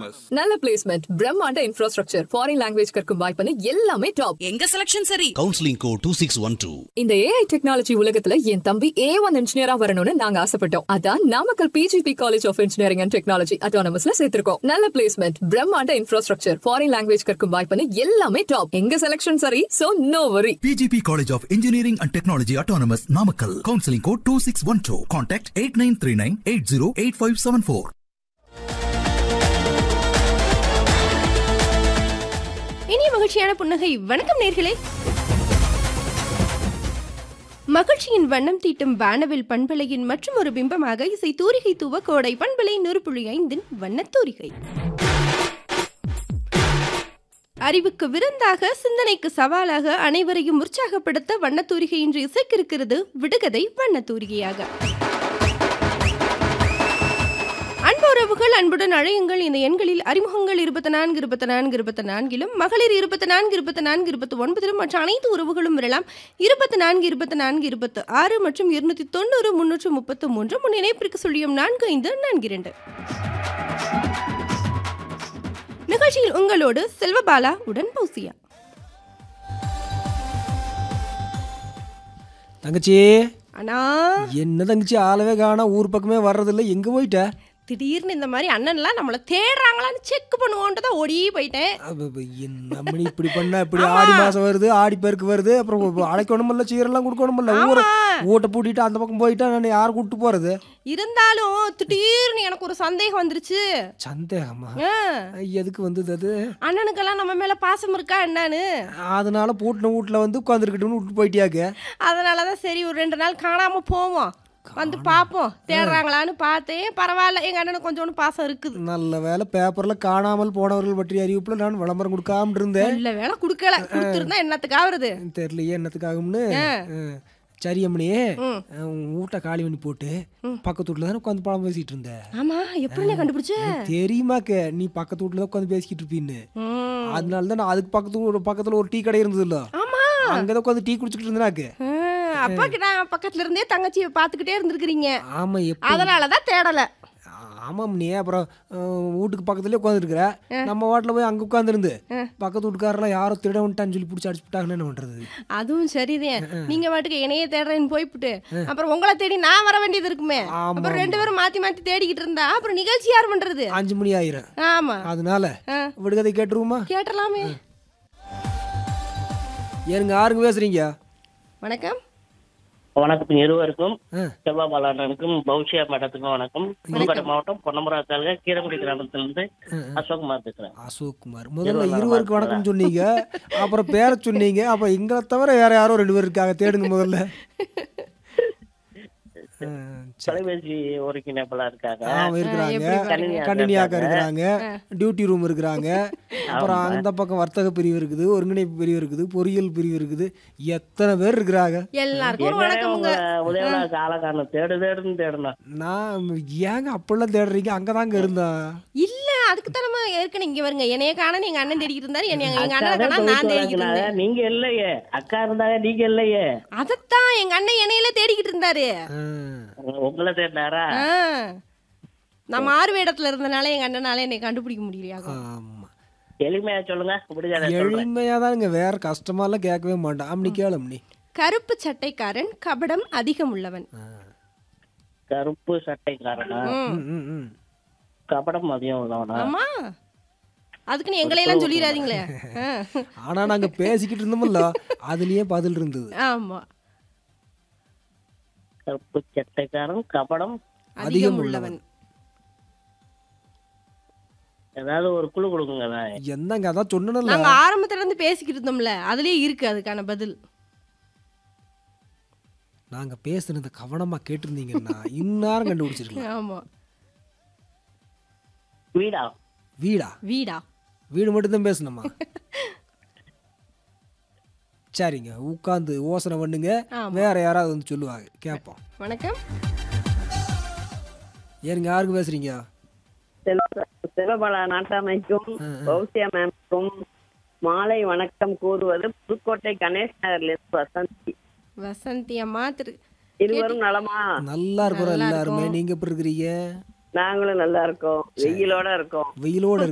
autonomous. நல்ல placement பிரம்மாண்ட infrastructure foreign language கற்கும் வாய்ப்புன்னு எல்லாமே டாப் எங்க செலக்ஷன் சரி counselling go to six one two இந்த ஏஐ டெக்னாலஜி உலகத்துல என் தம்பி ஏ ஒன் இன்ஜினியரா வரணும்னு நாங்க ஆசைப்பட்டோம் அதான் Namakkal PGP college of engineering and technology அட்டானமஸ்ல சேர்த்திருக்கோம் நல்ல பிளேஸ்மெண்ட் பிரம்மாண்ட இன்ஃப்ராஸ்ட்ரக்சர் ஃபாரின் லாங்குவேஜ் கற்கும் வாய்ப்புன்னு எல்லாமே டாப் எங்க செலக்ஷன் சரி so no worry PGP College of Engineering and Technology Autonomous Namakkal. Counseling code 2612. Contact 8939 808574. இனிய மகிழ்ச்சியான புன்னகை வணக்கம் நேர்களே மகிழ்ச்சியின் வண்ணம் தீட்டும் வானவில் பண்பலையின் மற்றும் ஒரு பிம்பமாக இசை தூரிகை தூவ கோடை பண்பலை நூறு ஐந்தின் வண்ணத்தூரிகை அறிவுக்கு விருந்தாக சிந்தனைக்கு சவாலாக அனைவரையும் உற்சாகப்படுத்த வண்ணத்தூரிகை இன்று இசைக்கிருக்கிறது விடுகதை வண்ணத்தூரிகையாக அன்புறவுகள் அன்புடன் அழையுங்கள் இந்த எண்களில் அறிமுகங்கள் இருபத்தி நான்கு இருபத்தி நான்கு இருபத்தி நான்கிலும் மகளிர் இருபத்தி நான்கு இருபத்தி நான்கு இருபத்தி ஒன்பதிலும் மற்ற அனைத்து உறவுகளும் வரலாம் இருபத்தி நான்கு இருபத்தி நான்கு இருபத்தி ஆறு மற்றும் இருநூத்தி தொண்ணூறு முன்னூற்று முப்பத்து மூன்று முன் இணைப்பிற்கு சொல்லியும் நான்கு ஐந்து நான்கு இரண்டு நிகழ்ச்சியில் உங்களோடு செல்வபாலா உடன் பௌசியா தங்கச்சி அண்ணா என்ன தங்கச்சி ஆளவே காணா ஊர் பக்கமே வர்றதில்ல எங்க போயிட்ட திடீர்னு இந்த மாதிரி அண்ணன்லாம் நம்மளை தேடுறாங்களான்னு செக் பண்ணுவோன்ட்டு தான் ஓடி போயிட்டேன் அப்ப, அப்ப, என்ன மணி இப்படி பண்ணா இப்படி ஆடி மாசம் வருது ஆடி பெருக்கு வருது அப்புறம் அழைக்கணுமில்ல சீரெல்லாம் கொடுக்கணுமில்ல ஊரை ஊட்ட பூட்டிட்டு அந்த பக்கம் போயிட்டா நான் யார் கூப்பிட்டு போறது இருந்தாலும் திடீர்னு எனக்கு ஒரு சந்தேகம் வந்துருச்சு சந்தேகமா ஆ, எதுக்கு வந்தது அது அண்ணனுக்கெல்லாம் நம்ம மேல பாசம் இருக்கா என்னன்னு அதனால பூட்டின வீட்டுல வந்து உட்காந்துருக்கட்டும்னு விட்டு போயிட்டியாக்க அதனாலதான் சரி ஒரு ரெண்டு நாள் காணாம போவோம் வந்து பார்ப்போம் தேடுறாங்களான்னு பார்த்தேன் பரவாயில்ல எங்க அண்ணனுக்கு கொஞ்சோண்டு பாசம் இருக்குது நல்ல வேலை பேப்பர்ல காணாமல் போனவர்கள் பற்றிய அறிவிப்புல நான் விளம்பரம் கொடுக்காம இருந்தேன் நல்ல வேலை கொடுக்கல கொடுத்துருந்தா என்னத்துக்கு ஆகுறது தெரியலையே என்னத்துக்காகும்னு ஆ. சரி அம்மனியே ஊட்ட காலி பண்ணி போட்டு பக்கத்து வீட்டுல தானே உட்காந்து பழம் பேசிட்டு இருந்த ஆமா எப்படி கண்டுபிடிச்ச தெரியுமாக்க நீ பக்கத்து வீட்டுல தான் உட்காந்து பேசிக்கிட்டு இருப்பீன்னு ம். அதனால தான் நான் அதுக்கு பக்கத்து ஒரு பக்கத்துல ஒரு டீ கடை இருந்தது இல்ல ஆமா அங்கதான் உட்காந்து டீ குடிச்சிட்டு இருந்தாக்கு ஆ, அப்பா கிட்ட பக்கத்துல இருந்தே தங்கச்சியை பாத்துக்கிட்டே இருந்திருக்கிறீங்க ஆமா எப்ப அதனாலதான் தேடல ஆமாம் நீ அப்புறம் அஹ், வீட்டுக்கு பக்கத்துலயே உட்காந்துருக்குற நம்ம வாட்டில் போய் அங்க உட்காந்துருந்து பக்கத்து வீட்டுக்காரெல்லாம் யாரோ திருட வந்துட்டான்னு சொல்லி பிடிச்சி அடிச்சு விட்டாங்கன்னு என்ன பண்றது அதுவும் சரிதான் நீங்க வாட்டுக்கு என்னையே தேடுறேன்னு போய்விட்டு அப்புறம் உங்களை தேடி நான் வர வேண்டியது இருக்குமே ஆமா, அப்புறம் ரெண்டு பேரும் மாத்தி மாத்தி தேடிக்கிட்டு இருந்தா அப்புறம் நிகழ்ச்சி யார் பண்றது அஞ்சு மணி ஆயிரும் ஆமா அதனால ஆ. விடுகதை கேட்டுருவோமா கேட்டலாமே ஏனுங்க யாருங்க பேசுறீங்க வணக்கம் வணக்கம் இருவருக்கும் ஆ. செல்வா பாலாண்டனுக்கும் பௌஷியா மேடத்துக்கும் வணக்கம் புதுக்கோட்டை மாவட்டம் பொன்னமரா தாலுகா கீரங்குடி கிராமத்திலிருந்து அசோக்குமார் பேசுறேன் அசோக் குமார் முதல்ல இருவருக்கு வணக்கம் சொன்னீங்க அப்புறம் பேரை சொன்னீங்க அப்ப எங்களை தவிர வேற யாரோ ரெண்டு பேர் இருக்காங்க தேடுங்க முதல்ல ஆ, சரி. தொலைபேசி ஒருங்கிணைப்பெல்லாம் இருக்காங்க ஆமா இருக்கிறாங்க கணினியாக்க கணினியாக்க இருக்கிறாங்க டியூட்டி ரூம் இருக்கிறாங்க அப்புறம் அந்த பக்கம் வர்த்தக பிரிவு இருக்குது ஒருங்கிணைப்பு பிரிவு இருக்குது பொறியியல் பிரிவு இருக்குது எத்தனை பேர் இருக்கிறாங்க எல்லாருக்கும் ஒரு எங்கனே வணக்கமுங்க உங்க உதயநாத் ஆளக்கான தேடு தேடுன்னு தேடணும் நான் ஏங்க அப்படிலாம் தேடுறீங்க அங்கதாங்க இருந்தேன் இல்ல அதுக்கு தான் நம்ம ஏற்கனவே இங்க வருங்க என்னைய காண எங்க அண்ணன் தேடிக்கிட்டு இருந்தாரு என்னைய எங்க அக்கா அண்ணன் தான் காணா நான் தொகுத்து தேடிக்கிட்டு வழங்கினாங்க. இருந்தேன் நீங்க இல்லையே அக்கா இருந்தாங்க நீங்க இல்லையே அதத்தான் எங்க அண்ணன் என்னையில தேடிக்கிட்டு இருந்தாரு உங்களை தேடினாரா ஆ. நான் மாறு வேடத்துல இருந்தனால எங்க அண்ணனால என்னை கண்டுபிடிக்க முடியலையா ஆமா எளிமையா சொல்லுங்க முடிஞ்சதை சொல்றேன் எளிமையா தானுங்க வேற கஷ்டமாலாம் கேட்கவே மாட்டேன் அம்னி கேளு அம்னி கருப்பு சட்டைக்காரன் கபடம் அதிகம் உள்ளவன் கருப்பு சட்டைக்காரனா ம். ம், ம், ம். கபடம் மதியம் உள்ளவனா ஆமா அதுக்குன்னு எங்களையெல்லாம் சொல்லிடாதீங்களே ஆ. ஆனா நாங்க பேசிக்கிட்டு இருந்தோம்ல அதுலயே பதில் இருந்தது ஆமா கருப்பு சட்டைக்காரன் கபடம் அதிகம் உள்ளவன் ஏதாவது ஒரு குழு கொடுங்க என்னங்க அதான் சொன்னல நாங்க ஆரம்பத்துல இருந்து பேசிக்கிட்டு இருந்தோம்ல அதுலயே இருக்கு அதுக்கான பதில் நாங்க பேசுனத கவனமா கேட்டிருந்தீங்கன்னா இந்நேரம் கண்டுபிடிச்சிருக்கலாம் ஆமா வீடா வீடா வீடா வீடு மட்டும்தான் பேசணுமா சரிங்க உட்காந்து யோசனை பண்ணுங்க ஆமா. வேற யாராவது வந்து சொல்லுவாங்க கேட்போம் வணக்கம் ஏனுங்க யாருக்கு பேசுறீங்க சிவபாலா நாட்டாமைக்கும் பௌசியா மேம்க்கும் மாலை வணக்கம் கூறுவது புதுக்கோட்டை கணேஷ் நகர்ல இருந்து வசந்தி வசந்தி அம்மா திரு இருவரும் நலமா நல்லா இருக்கிறோம் நல்லா எல்லாருமே இருக்கோம். நீங்க எப்படி இருக்கிறீங்க நாங்களும் நல்லா இருக்கோம் வெயிலோட இருக்கோம் வெயிலோட